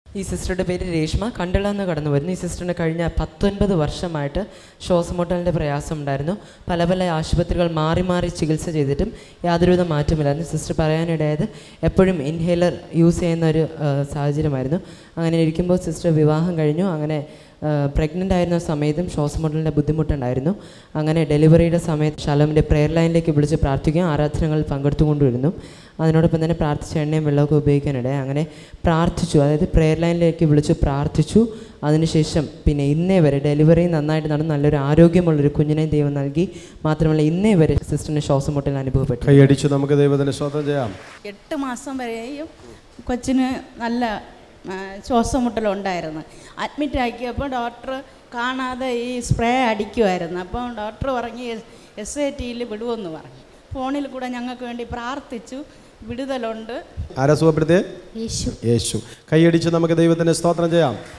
ഈ സിസ്റ്ററുടെ പേര് രേഷ്മ കണ്ടള എന്ന് കടന്നു വരുന്നു ഈ സിസ്റ്ററിന് കഴിഞ്ഞ പത്തൊൻപത് വർഷമായിട്ട് ശ്വാസമുട്ടലിൻ്റെ പ്രയാസം ഉണ്ടായിരുന്നു പല പല ആശുപത്രികൾ മാറി മാറി ചികിത്സ ചെയ്തിട്ടും യാതൊരുവിധ മാറ്റമില്ലായിരുന്നു സിസ്റ്റർ പറയാനിടയായത് എപ്പോഴും ഇൻഹേലർ യൂസ് ചെയ്യുന്ന ഒരു ആ, സാഹചര്യമായിരുന്നു അങ്ങനെ ഇരിക്കുമ്പോൾ സിസ്റ്റർ വിവാഹം കഴിഞ്ഞു അങ്ങനെ പ്രഗ്നൻ്റ് ആയിരുന്ന സമയത്തും ശ്വാസമുട്ടലിൻ്റെ ബുദ്ധിമുട്ടുണ്ടായിരുന്നു അങ്ങനെ ഡെലിവറിയുടെ സമയത്ത് ശലോമിൻ്റെ പ്രെയർ ലൈനിലേക്ക് വിളിച്ച് പ്രാർത്ഥിക്കുകയും ആരാധനകളിൽ പങ്കെടുത്തുകൊണ്ടിരുന്നു അതിനോടൊപ്പം തന്നെ പ്രാർത്ഥിച്ച എണ്ണയും വെള്ളമൊക്കെ ഉപയോഗിക്കാനിടെ അങ്ങനെ പ്രാർത്ഥിച്ചു അതായത് പ്രെയർ ലൈനിലേക്ക് വിളിച്ച് പ്രാർത്ഥിച്ചു അതിനുശേഷം പിന്നെ ഇന്നേ വരെ ഡെലിവറി നന്നായിട്ട് നടന്ന് നല്ലൊരു ആരോഗ്യമുള്ളൊരു കുഞ്ഞിനെ ദൈവം നൽകി മാത്രമല്ല ഇന്നേ വരെ സിസ്റ്ററിന് ശ്വാസമുട്ടൽ അനുഭവപ്പെട്ടു കൈയടിച്ച് നമുക്ക് ദൈവത്തിന് സ്വതം ചെയ്യാം എട്ട് മാസം വരെയും കൊച്ചിന് നല്ല ആ, ശ്വാസമുട്ടലുണ്ടായിരുന്നു അഡ്മിറ്റ് ആക്കിയപ്പോൾ ഡോക്ടർ കാണാതെ ഈ സ്പ്രേ അടിക്കുമായിരുന്നു അപ്പോൾ ഡോക്ടർ പറഞ്ഞ് എസ് ഐ ടിയിൽ വിടുമെന്ന് പറഞ്ഞു ഫോണിൽ കൂടെ ഞങ്ങൾക്ക് വേണ്ടി പ്രാർത്ഥിച്ചു വിടുതലുണ്ട് ആരാ സുഖപ്പെടുത്തിയേ യേശു യേശു കൈയടിച്ച് നമുക്ക് ദൈവത്തിന് സ്തോത്രം ചെയ്യാം